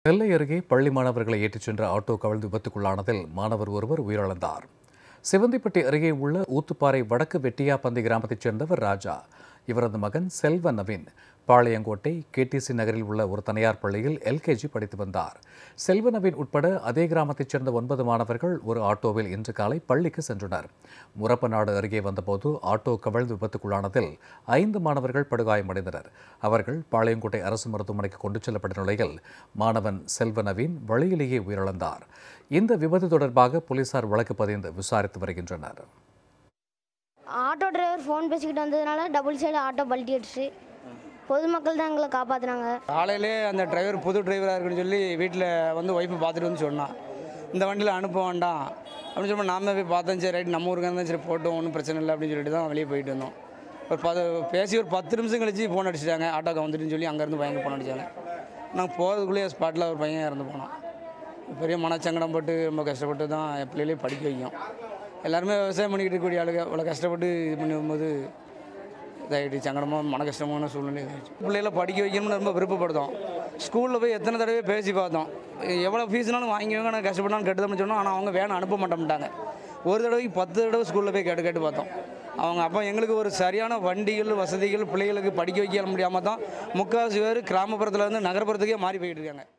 நெல்லை அருகே பள்ளி மாணவர்களை ஏற்றிச் சென்ற ஆட்டோ கவிழ்ந்து விபத்துக்குள்ளானதில் மாணவர் ஒருவர் உயிரிழந்தார் சிவந்திப்பட்டி அருகே உள்ள ஊத்துப்பாறை வடக்கு வெட்டியாப்பந்தி கிராமத்தைச் சேர்ந்தவர் ராஜா இவரது மகன் செல்வ நவீன் பாளையங்கோட்டை கேடிசி நகரில் உள்ள ஒரு தனியார் பள்ளியில் எல்கேஜி படித்து வந்தார் செல்வ நவீன் உட்பட அதே கிராமத்தைச் சேர்ந்த ஒன்பது மாணவர்கள் ஒரு ஆட்டோவில் இன்று காலை பள்ளிக்கு சென்றனர் முரப்பநாடு அருகே வந்தபோது ஆட்டோ கவிழ்ந்து விபத்துக்குள்ளானதில் ஐந்து மாணவர்கள் படுகாயமடைந்தனர் அவர்கள் பாளையங்கோட்டை அரசு மருத்துவமனைக்கு கொண்டு செல்லப்பட்ட நிலையில் மாணவன் செல்வ நவீன் வழியிலேயே உயிரிழந்தார் இந்த விபத்து தொடர்பாக போலீசார் வழக்கு பதிந்து விசாரித்து வருகின்றனர் ஆட்டோ டிரைவர் ஃபோன் பேசிக்கிட்டு வந்ததுனால டபுள் சைடு ஆட்டோ பல்ட்டி அடிச்சு பொதுமக்கள் தான் எங்களை காப்பாற்றினாங்க காலையிலே அந்த டிரைவர் புது டிரைவராக இருக்குன்னு சொல்லி வீட்டில் வந்து ஒய்ஃபை பார்த்துட்டு வந்து சொன்னான் இந்த வண்டியில் அனுப்ப வேண்டாம் அப்படின்னு சொல்லி நாம போய் பார்த்தோம் சரி ரைட் நம்ம ஊருக்கு இருந்தால் சரி போட்டோம் ஒன்றும் பிரச்சனை இல்லை அப்படின்னு சொல்லிட்டு தான் வெளியே போயிட்டு வந்தோம் ஒரு பத பேசி ஒரு பத்து நிமிஷம் கழிச்சு ஃபோன் அடிச்சிட்டாங்க ஆட்டோக்கு வந்துட்டுன்னு சொல்லி அங்கேருந்து பையன் ஃபோன் அடிச்சாங்க நாங்கள் போகிறதுக்குள்ளேயே ஸ்பாட்டில் ஒரு பையன் இறந்து போனோம் பெரிய மனச்சங்கடம் போட்டு ரொம்ப கஷ்டப்பட்டு தான் என் பிள்ளைகளே படிக்க வைக்கும் எல்லாருமே விவசாயம் பண்ணிக்கிட்டு இருக்கக்கூடிய ஆளுங்க அவ்வளோ கஷ்டப்பட்டு இது பண்ணி வரும்போது இதாகிட்டு சங்கடமாக மன கஷ்டமான சூழ்நிலை இதாகிடுச்சு பிள்ளைகளை படிக்க வைக்கணும்னு ரொம்ப விருப்பப்படுதோம் ஸ்கூலில் போய் எத்தனை தடவை பேசி பார்த்தோம் எவ்வளோ ஃபீஸ்னாலும் வாங்கிக்கோங்க நான் கஷ்டப்பட்டாலும் கட்டுதான் சொன்னோம் ஆனால் அவங்க வேணும் அனுப்ப மாட்டோம்ட்டாங்க ஒரு தடவைக்கு பத்து தடவை ஸ்கூலில் போய் கேட்டு கேட்டு பார்த்தோம் அவங்க அப்போ எங்களுக்கு ஒரு சரியான வண்டிகள் வசதிகள் பிள்ளைகளுக்கு படிக்க வைக்க முடியாமல் தான் முக்கால்வாசி பேர் கிராமப்புறத்தில் இருந்து நகர்ப்புறத்துக்கே மாறி போயிட்டு இருக்காங்க